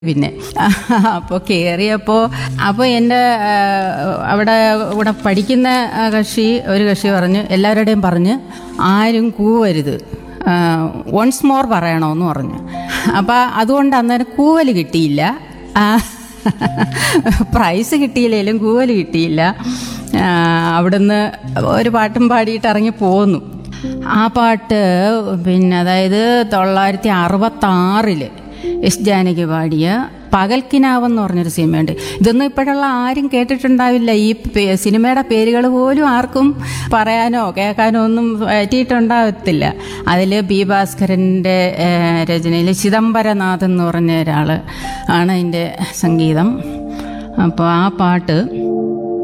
പിന്നെ അപ്പോൾ കയറിയപ്പോൾ അപ്പോൾ എൻ്റെ ആ, അവിടെ ഇവിടെ പഠിക്കുന്ന ആ, കക്ഷി ഒരു കക്ഷി പറഞ്ഞ് എല്ലാവരുടെയും പറഞ്ഞ് ആരും കൂവരുത് വൺസ് മോർ പറയണമെന്ന് പറഞ്ഞു അപ്പോൾ അതുകൊണ്ട് അന്നേരം കൂവൽ കിട്ടിയില്ല ആ, പ്രൈസ് കിട്ടിയില്ലെങ്കിലും കൂവൽ കിട്ടിയില്ല ആ, അവിടുന്ന് ഒരു പാട്ടും പാടിയിട്ട് ഇറങ്ങി പോന്നു ആ പാട്ട് പിന്നെ അതായത് തൊള്ളായിരത്തി അറുപത്തി ആറില് എസ് ജാനകി പാടിയ പകൽക്കിനാവെന്ന് പറഞ്ഞൊരു സിനിമയുണ്ട് ഇതൊന്നും ഇപ്പോഴുള്ള ആരും കേട്ടിട്ടുണ്ടാവില്ല ഈ പേ- സിനിമയുടെ പേരുകൾ പോലും ആർക്കും പറയാനോ കേൾക്കാനോ ഒന്നും പറ്റിയിട്ടുണ്ടാവത്തില്ല അതിൽ ബി ഭാസ്കരൻ്റെ രചനയിൽ ചിദംബരനാഥ് എന്ന് പറഞ്ഞ ഒരാൾ ആണ് അതിൻ്റെ സംഗീതം അപ്പോൾ ആ പാട്ട്